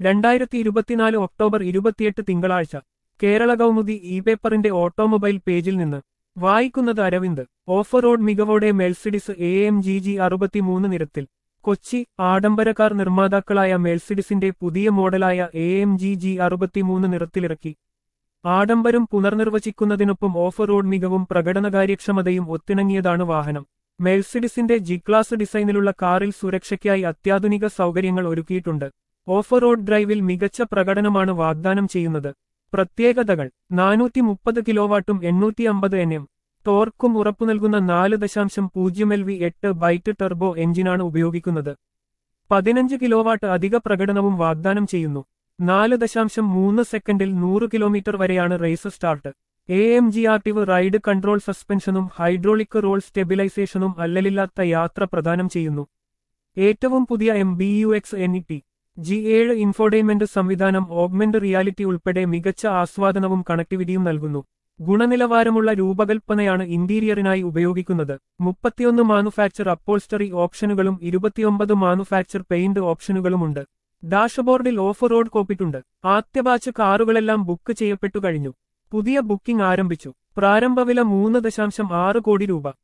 രണ്ടായിരത്തി ഇരുപത്തിനാല് ഒക്ടോബർ ഇരുപത്തിയെട്ട് തിങ്കളാഴ്ച കേരള കൗമുദി ഇ പേപ്പറിന്റെ ഓട്ടോമൊബൈൽ പേജിൽ നിന്ന് വായിക്കുന്നത് അരവിന്ദ് ഓഫ് റോഡ് മികവോടെ Mercedes A M G G അറുപത്തിമൂന്ന് നിരത്തിൽ കൊച്ചി ആഡംബരക്കാർ നിർമ്മാതാക്കളായ മെഴ്സിഡിസിന്റെ പുതിയ മോഡലായ എ എം ജി ജി അറുപത്തിമൂന്ന് നിറത്തിലിറക്കി ആഡംബരം പുനർനിർവചിക്കുന്നതിനൊപ്പം ഓഫ് റോഡ് മികവും പ്രകടനകാര്യക്ഷമതയും ഒത്തിണങ്ങിയതാണ് വാഹനം മെഴ്സിഡിസിന്റെ ജി ക്ലാസ് ഡിസൈനിലുള്ള കാറിൽ സുരക്ഷയ്ക്കായി അത്യാധുനിക സൗകര്യങ്ങൾ ഒരുക്കിയിട്ടുണ്ട് ഓഫ് റോഡ് ഡ്രൈവിൽ മികച്ച പ്രകടനമാണ് വാഗ്ദാനം ചെയ്യുന്നത് പ്രത്യേകതകൾ നാനൂറ്റി മുപ്പത് കിലോവാട്ടും എണ്ണൂറ്റി അമ്പത് എൻ എം ടോർക്കും ഉറപ്പു നൽകുന്ന നാല് ദശാംശം പൂജ്യം എൽ വി എട്ട് ബൈറ്റ് ടെർബോ എഞ്ചിനാണ് ഉപയോഗിക്കുന്നത് പതിനഞ്ച് കിലോവാട്ട് അധിക പ്രകടനവും വാഗ്ദാനം ചെയ്യുന്നു നാല് ദശാംശം മൂന്ന് സെക്കൻഡിൽ നൂറ് കിലോമീറ്റർ വരെയാണ് race start A M G active ride control സസ്പെൻഷനും ഹൈഡ്രോളിക് റോൾ സ്റ്റെബിലൈസേഷനും അല്ലലില്ലാത്ത യാത്ര പ്രദാനം ചെയ്യുന്നു ഏറ്റവും പുതിയ M B U X N E T G ഏഴ് ഇൻഫോർടൈൻമെന്റ് സംവിധാനം ഓഗ്മെന്റ് റിയാലിറ്റി ഉൾപ്പെടെ മികച്ച ആസ്വാദനവും കണക്ടിവിറ്റിയും നൽകുന്നു ഗുണനിലവാരമുള്ള രൂപകൽപ്പനയാണ് ഇന്റീരിയറിനായി ഉപയോഗിക്കുന്നത് മുപ്പത്തിയൊന്ന് മാനുഫാക്ചർ അപ്പോൾസ്റ്ററി ഓപ്ഷനുകളും ഇരുപത്തിയൊമ്പത് മാനുഫാക്ചർ പെയിന്റ് ഓപ്ഷനുകളുമുണ്ട് ഡാഷ്ബോർഡിൽ ഓഫ് റോഡ് കോപ്പിട്ടുണ്ട് ആദ്യ ബാച്ച് കാറുകളെല്ലാം ബുക്ക് ചെയ്യപ്പെട്ടു കഴിഞ്ഞു പുതിയ ബുക്കിംഗ് ആരംഭിച്ചു പ്രാരംഭവില മൂന്ന് ദശാംശം ആറ് കോടി രൂപ